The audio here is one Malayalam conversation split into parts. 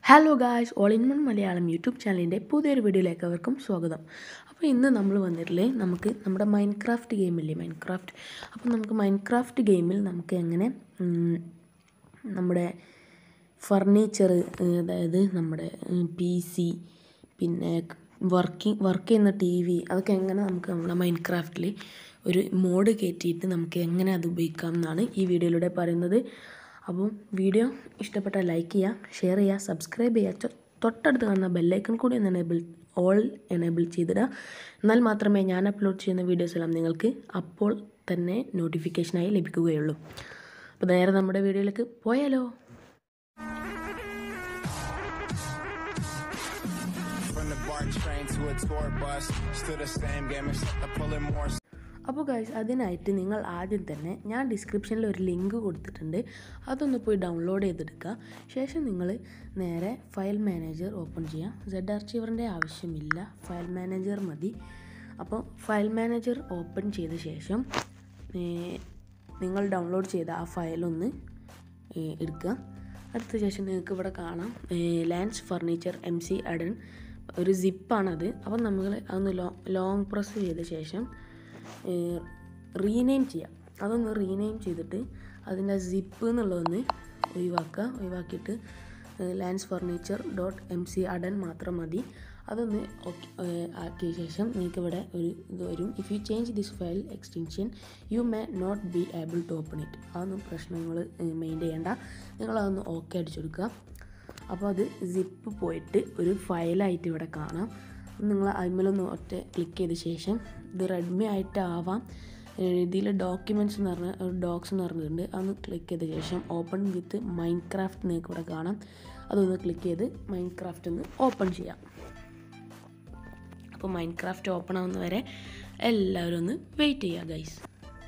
Hello guys all in one Malayalam YouTube ചാനലിൻ്റെ പുതിയൊരു വീഡിയോയിലേക്ക് അവർക്കും സ്വാഗതം അപ്പോൾ ഇന്ന് നമ്മൾ വന്നിട്ടില്ലേ നമുക്ക് നമ്മുടെ മൈൻഡ് ക്രാഫ്റ്റ് ഗെയിമില്ലേ മൈൻഡ് ക്രാഫ്റ്റ് അപ്പോൾ നമുക്ക് മൈൻഡ് ക്രാഫ്റ്റ് ഗെയിമിൽ നമുക്ക് എങ്ങനെ ഉം, നമ്മുടെ ഫർണിച്ചർ അതായത് നമ്മുടെ പി സി പിന്നെ വർക്കിംഗ് വർക്ക് ചെയ്യുന്ന ടി വി അതൊക്കെ എങ്ങനെ നമുക്ക് നമ്മുടെ മൈൻഡ് ക്രാഫ്റ്റിൽ ഒരു മോഡ് കയറ്റിയിട്ട് നമുക്ക് എങ്ങനെ അത് ഉപയോഗിക്കാം എന്നാണ് ഈ വീഡിയോയിലൂടെ പറയുന്നത് അപ്പം വീഡിയോ ഇഷ്ടപ്പെട്ടാൽ ലൈക്ക് ചെയ്യുക ഷെയർ ചെയ്യുക സബ്സ്ക്രൈബ് ചെയ്യുക ചൊ- തൊട്ടടുത്ത് കാണുന്ന ബെല്ലൈക്കൺ കൂടി ഒന്ന് എനേബിൾ ഓൾ എനേബിൾ ചെയ്തിടുക എന്നാൽ മാത്രമേ ഞാൻ അപ്ലോഡ് ചെയ്യുന്ന വീഡിയോസ് എല്ലാം നിങ്ങൾക്ക് അപ്പോൾ തന്നെ നോട്ടിഫിക്കേഷനായി ലഭിക്കുകയുള്ളൂ അപ്പോൾ നേരെ നമ്മുടെ വീഡിയോയിലേക്ക് പോയാലോ From the BART train to a tour bus, still the same game except I'm pulling more. അപ്പോൾ ഗൈസ് അതിനായിട്ട് നിങ്ങൾ ആദ്യം തന്നെ ഞാൻ ഡിസ്ക്രിപ്ഷനിൽ ഒരു ലിങ്ക് കൊടുത്തിട്ടുണ്ട് അതൊന്ന് പോയി ഡൗൺലോഡ് ചെയ്തെടുക്കുക ശേഷം നിങ്ങൾ നേരെ ഫയൽ മാനേജർ ഓപ്പൺ ചെയ്യുക സെഡ് ആർച്ചീവറിൻ്റെ ആവശ്യമില്ല ഫയൽ മാനേജർ മതി അപ്പോൾ ഫയൽ മാനേജർ ഓപ്പൺ ചെയ്ത ശേഷം ഏ, നിങ്ങൾ ഡൗൺലോഡ് ചെയ്ത ആ ഫയലൊന്ന് ഏ, എടുക്കുക അടുത്ത ശേഷം നിങ്ങൾക്ക് ഇവിടെ കാണാം lands furniture M C addon ഒരു സിപ്പാണത് അപ്പം നമ്മൾ അതൊന്ന് ലോ ലോങ് പ്രസ് ചെയ്ത ശേഷം റീനെയിം ചെയ്യാം അതൊന്ന് റീനെയിം ചെയ്തിട്ട് അതിൻ്റെ സിപ്പ് എന്നുള്ളതൊന്ന് ഒഴിവാക്കുക ഒഴിവാക്കിയിട്ട് lands furniture dot M C addon മാത്രം മതി അതൊന്ന് ഓക്കെ ആക്കിയ ശേഷം നിങ്ങൾക്ക് ഇവിടെ ഒരു ഇത് വരും if you change this file extension you may not be able to open it അതൊന്നും പ്രശ്നങ്ങൾ മെയിൻ ചെയ്യേണ്ട നിങ്ങളതൊന്ന് ഓക്കെ അടിച്ചെടുക്കുക അപ്പോൾ അത് സിപ്പ് പോയിട്ട് ഒരു ഫയലായിട്ട് ഇവിടെ കാണാം നിങ്ങൾ അതിമേലൊന്ന് ഒറ്റ ക്ലിക്ക് ചെയ്ത ശേഷം ഇത് റെഡ്മി ആയിട്ടാവാം ഇതിൽ ഡോക്യുമെൻറ്റ്സ് എന്ന് പറഞ്ഞ ഒരു ഡോക്സ് എന്ന് പറഞ്ഞിട്ടുണ്ട് അതൊന്ന് ക്ലിക്ക് ചെയ്ത ശേഷം ഓപ്പൺ വിത്ത് മൈൻഡ് ക്രാഫ്റ്റ് നിങ്ങൾക്ക് ഇവിടെ കാണാം അതൊന്ന് ക്ലിക്ക് ചെയ്ത് മൈൻഡ് ക്രാഫ്റ്റ് ഒന്ന് ഓപ്പൺ ചെയ്യാം അപ്പോൾ മൈൻഡ് ക്രാഫ്റ്റ് ഓപ്പൺ ആവുന്ന വരെ എല്ലാവരും ഒന്ന് വെയിറ്റ് ചെയ്യുക ഗൈസ്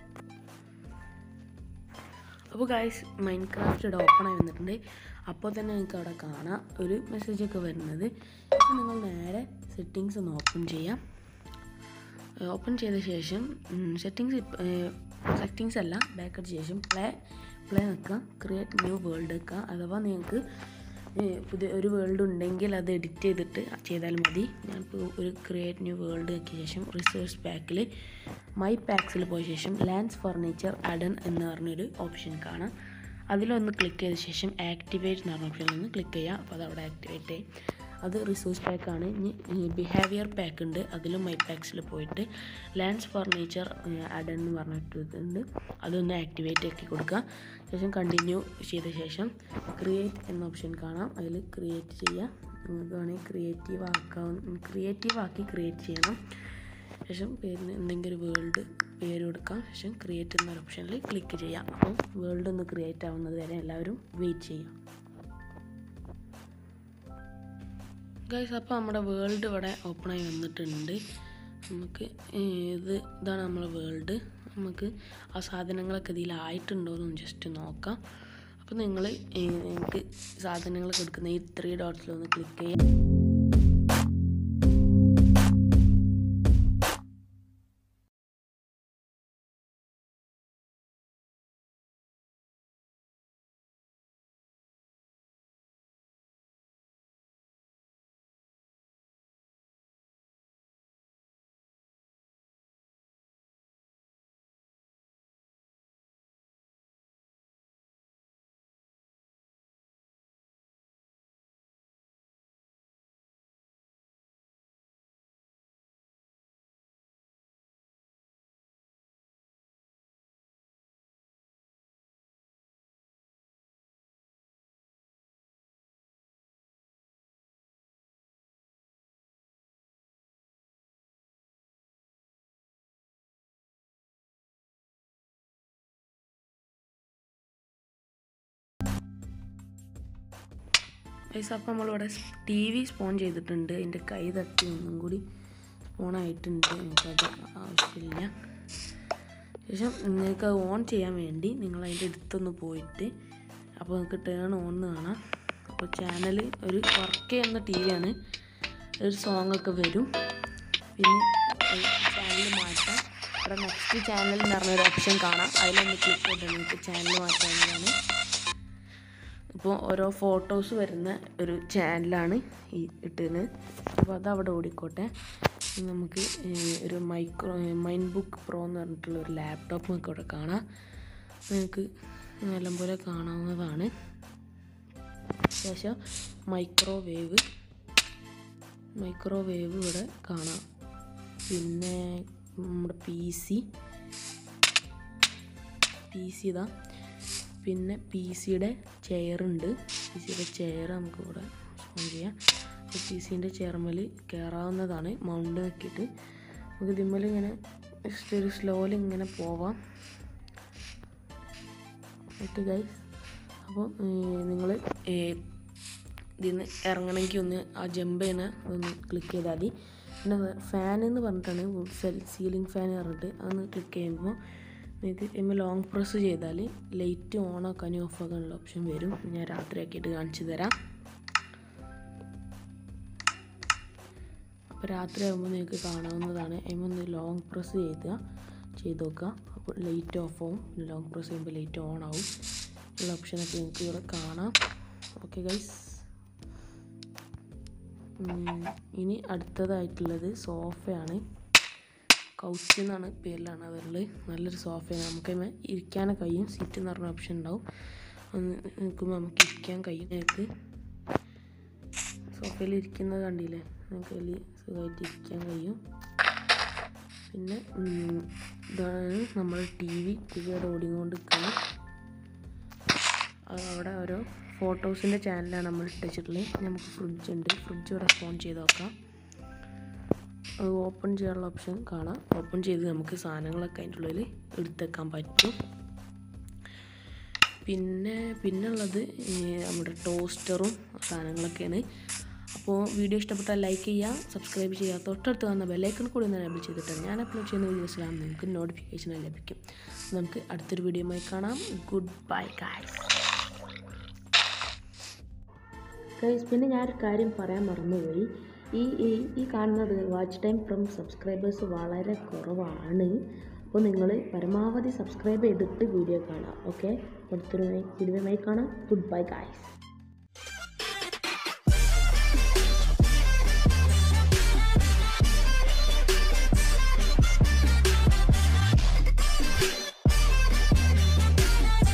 അപ്പോൾ ഗൈസ് മൈൻഡ് ക്രാഫ്റ്റ് ഇവിടെ ഓപ്പൺ ആയി വന്നിട്ടുണ്ട് അപ്പോൾ തന്നെ നിങ്ങൾക്ക് അവിടെ കാണാം ഒരു മെസ്സേജൊക്കെ വരുന്നത് അപ്പോൾ നിങ്ങൾ നേരെ സെറ്റിങ്സ് ഒന്ന് ഓപ്പൺ ചെയ്യാം ഓപ്പൺ ചെയ്ത ശേഷം സെറ്റിങ്സ് സെറ്റിങ്സ് അല്ല ബാക്ക് അടിച്ച ശേഷം പ്ലേ പ്ലേ നിൽക്കുക ക്രിയേറ്റ് ന്യൂ വേൾഡ് വെക്കുക അഥവാ നിങ്ങൾക്ക് ഏഹ്, പുതിയ ഒരു വേൾഡ് ഉണ്ടെങ്കിൽ അത് എഡിറ്റ് ചെയ്തിട്ട് ചെയ്താൽ മതി ഞാനിപ്പോൾ ഒരു ക്രിയേറ്റ് ന്യൂ വേൾഡ് ആക്കിയ ശേഷം റിസേർച്ച് പാക്കിൽ മൈ പാക്സിൽ പോയ ശേഷം ലാൻഡ്സ് ഫർണിച്ചർ അഡൻ എന്ന് പറഞ്ഞൊരു ഓപ്ഷൻ കാണാം അതിലൊന്ന് ക്ലിക്ക് ചെയ്ത ശേഷം ആക്ടിവേറ്റ് എന്ന് പറഞ്ഞ ഓപ്ഷനിൽ ഒന്ന് ക്ലിക്ക് ചെയ്യുക അപ്പോൾ അത് അവിടെ ആക്ടിവേറ്റ് ആയി അത് റിസോഴ്സ് പാക്കാണ് ഇനി ബിഹേവിയർ പാക്ക് ഉണ്ട് അതിലും മൈ പാക്സിൽ പോയിട്ട് ലാൻഡ്സ് ഫർണിച്ചർ അഡൻ എന്ന് പറഞ്ഞിട്ടുണ്ട് അതൊന്ന് ആക്ടിവേറ്റ് ആക്കി കൊടുക്കുക ശേഷം കണ്ടിന്യൂ ചെയ്ത ശേഷം ക്രിയേറ്റ് എന്ന ഓപ്ഷൻ കാണാം അതിൽ ക്രിയേറ്റ് ചെയ്യുക നിങ്ങൾക്ക് വേണമെങ്കിൽ ക്രിയേറ്റീവ് ആക്കാവുന്ന ക്രിയേറ്റീവ് ആക്കി ക്രിയേറ്റ് ചെയ്യണം ശേഷം പേരിന് എന്തെങ്കിലും ഒരു വേൾഡ് പേര് കൊടുക്കാം ശേഷം ക്രിയേറ്റ് എന്ന ഓപ്ഷനിൽ ക്ലിക്ക് ചെയ്യാം അപ്പോൾ വേൾഡ് ഒന്ന് ക്രിയേറ്റ് ആവുന്നത് വരെ എല്ലാവരും വെയിറ്റ് ചെയ്യാം ഗൈസ് അപ്പോൾ നമ്മുടെ വേൾഡ് ഇവിടെ ഓപ്പണായി വന്നിട്ടുണ്ട് നമുക്ക് ഇത് ഇതാണ് നമ്മളെ വേൾഡ് നമുക്ക് ആ സാധനങ്ങളൊക്കെ ഇതിലായിട്ടുണ്ടോ എന്ന് ജസ്റ്റ് നോക്കാം അപ്പോൾ നിങ്ങൾ നിങ്ങൾക്ക് സാധനങ്ങളൊക്കെ എടുക്കുന്ന ഈ ത്രീ ഡോട്ട്സിലൊന്ന് ക്ലിക്ക് ചെയ്യാം ഗൈസ് അപ്പോൾ നമ്മളിവിടെ ടി വി സ്പോൺ ചെയ്തിട്ടുണ്ട് എൻ്റെ കൈ തട്ടി ഒന്നും കൂടി സ്പോൺ ആയിട്ടുണ്ട് എനിക്കത് ആവശ്യമില്ല ശേഷം നിങ്ങൾക്ക് അത് ഓൺ ചെയ്യാൻ വേണ്ടി നിങ്ങൾ അതിൻ്റെ അടുത്തൊന്ന് പോയിട്ട് അപ്പോൾ നിങ്ങൾക്ക് ടേൺ ഓൺ എന്ന് കാണാം അപ്പോൾ ചാനൽ ഒരു വർക്ക് ചെയ്യുന്ന ടി വിയാണ് ഒരു സോങ് ഒക്കെ വരും പിന്നെ ചാനൽ മാറ്റാം ഇവിടെ നെക്സ്റ്റ് ചാനൽ എന്ന് പറഞ്ഞൊരു ഓപ്ഷൻ കാണാം അതിലൊന്ന് ക്ലിക്ക് ചെയ്താൽ നിങ്ങൾക്ക് ചാനൽ മാറ്റാവുന്നതാണ് അപ്പോൾ ഓരോ ഫോട്ടോസ് വരുന്ന ഒരു ചാനലാണ് ഈ ഇട്ടത് അപ്പോൾ അത് അവിടെ ഓടിക്കോട്ടെ ഇനി നമുക്ക് ഏഹ്, ഒരു മൈക്രോ മൈൻഡ് ബുക്ക് പ്രോ എന്ന് പറഞ്ഞിട്ടുള്ള ഒരു ലാപ്ടോപ്പ് നമുക്ക് ഇവിടെ കാണാം നിങ്ങൾക്ക് നല്ലപോലെ കാണാവുന്നതാണ് ശേഷം മൈക്രോവേവ് മൈക്രോവേവ് ഇവിടെ കാണാം പിന്നെ നമ്മുടെ പി സി പി സി ഇതാ പിന്നെ പി സിയുടെ ചെയറുണ്ട് പി സിയുടെ ചെയർ നമുക്ക് ഇവിടെ ഓൺ ചെയ്യാം പി സിൻ്റെ ചെയർമേൽ കയറാവുന്നതാണ് മൗണ്ട് നോക്കിയിട്ട് നമുക്ക് ഇതിമ്മൽ ഇങ്ങനെ ജസ്റ്റ് ഒരു സ്ലോയിൽ ഇങ്ങനെ പോവാം ഓക്കെ ഗൈസ് അപ്പോൾ നിങ്ങൾ ഇതിൽ നിന്ന് ഇറങ്ങണമെങ്കിൽ ഒന്ന് ആ ജമ്പ് ചെയ്യണ ഒന്ന് ക്ലിക്ക് ചെയ്താൽ മതി പിന്നെ ഫാൻ എന്ന് പറഞ്ഞിട്ടാണ് സെൽ സീലിംഗ് ഫാൻ പറഞ്ഞിട്ട് അതൊന്ന് ക്ലിക്ക് ചെയ്യുമ്പോൾ നിങ്ങൾക്ക് എമ്മ ലോങ് പ്രസ് ചെയ്താൽ ലൈറ്റ് ഓൺ ആക്കാനും ഓഫ് ആക്കാനുള്ള ഓപ്ഷൻ വരും ഞാൻ രാത്രി ആക്കിയിട്ട് കാണിച്ചു തരാം അപ്പോൾ രാത്രി ആകുമ്പോൾ നിങ്ങൾക്ക് കാണാവുന്നതാണ് അതിന് ഒന്ന് ലോങ് പ്രസ് ചെയ്തുക ചെയ്ത് നോക്കുക അപ്പോൾ ലൈറ്റ് ഓഫ് ആവും ലോങ് പ്രസ് ചെയ്യുമ്പോൾ ലൈറ്റ് ഓൺ ആവും ഉള്ള ഓപ്ഷനൊക്കെ നിങ്ങൾക്ക് ഇവിടെ കാണാം ഓക്കെ ഗൈസ് ഇനി അടുത്തതായിട്ടുള്ളത് സോഫയാണ് കൗച്ച് എന്നാണ് പേരിലാണ് അതുള്ളത് നല്ലൊരു സോഫയാണ് നമുക്ക് അതിന്മേൽ ഇരിക്കാനേ കഴിയും സീറ്റ് എന്ന് പറഞ്ഞ ഓപ്ഷൻ ഉണ്ടാവും ഒന്ന് നിൽക്കുമ്പോൾ നമുക്ക് ഇരിക്കാൻ കഴിയും നിങ്ങൾക്ക് സോഫയിൽ ഇരിക്കുന്നത് കണ്ടില്ലേ നമുക്ക് അതിൽ സുഖമായിട്ട് ഇരിക്കാൻ കഴിയും പിന്നെ ഉം, ഇതാണ് നമ്മൾ ടി വി ടി വി അവിടെ ഓടിക്കൊണ്ട് നിൽക്കുന്നത് അത് അവിടെ ഓരോ ഫോട്ടോസിൻ്റെ ചാനലാണ് നമ്മൾ ഇട്ടിട്ടുള്ളത് നമുക്ക് ഫ്രിഡ്ജ് ഉണ്ട് ഫ്രിഡ്ജ് ഇവിടെ ഫോൺ ചെയ്ത് നോക്കാം അത് ഓപ്പൺ ചെയ്യാനുള്ള ഓപ്ഷൻ കാണാം ഓപ്പൺ ചെയ്ത് നമുക്ക് സാധനങ്ങളൊക്കെ അതിൻ്റെ ഉള്ളിൽ എടുത്തേക്കാൻ പറ്റും പിന്നെ പിന്നുള്ളത് ഈ നമ്മുടെ ടോസ്റ്ററും സാധനങ്ങളൊക്കെയാണ് അപ്പോൾ വീഡിയോ ഇഷ്ടപ്പെട്ടാൽ ലൈക്ക് ചെയ്യുക സബ്സ്ക്രൈബ് ചെയ്യുക തൊട്ടടുത്ത് വന്ന ബെല്ലൈക്കൺ കൂടി ഒന്ന് എനേബിൾ ചെയ്തിട്ട് ഞാൻ അപ്ലോഡ് ചെയ്യുന്ന വീഡിയോസിലാണ് നിങ്ങൾക്ക് നോട്ടിഫിക്കേഷൻ ലഭിക്കും നമുക്ക് അടുത്തൊരു വീഡിയോയുമായി കാണാം ഗുഡ് ബൈ ഗായ്സ് ഗൈസ് പിന്നെ ഞാനൊരു കാര്യം പറയാൻ മറന്നുപോയി ഈ ഈ ഈ കാണുന്നത് വാച്ച് ടൈം ഫ്രം സബ്സ്ക്രൈബേഴ്സ് വളരെ കുറവാണ് അപ്പോൾ നിങ്ങൾ പരമാവധി സബ്സ്ക്രൈബ് ചെയ്തിട്ട് വീഡിയോ കാണാം ഓക്കെ അടുത്തൊരു വീഡിയോയുമായി കാണാം ഗുഡ് ബൈ ഗായ്സ്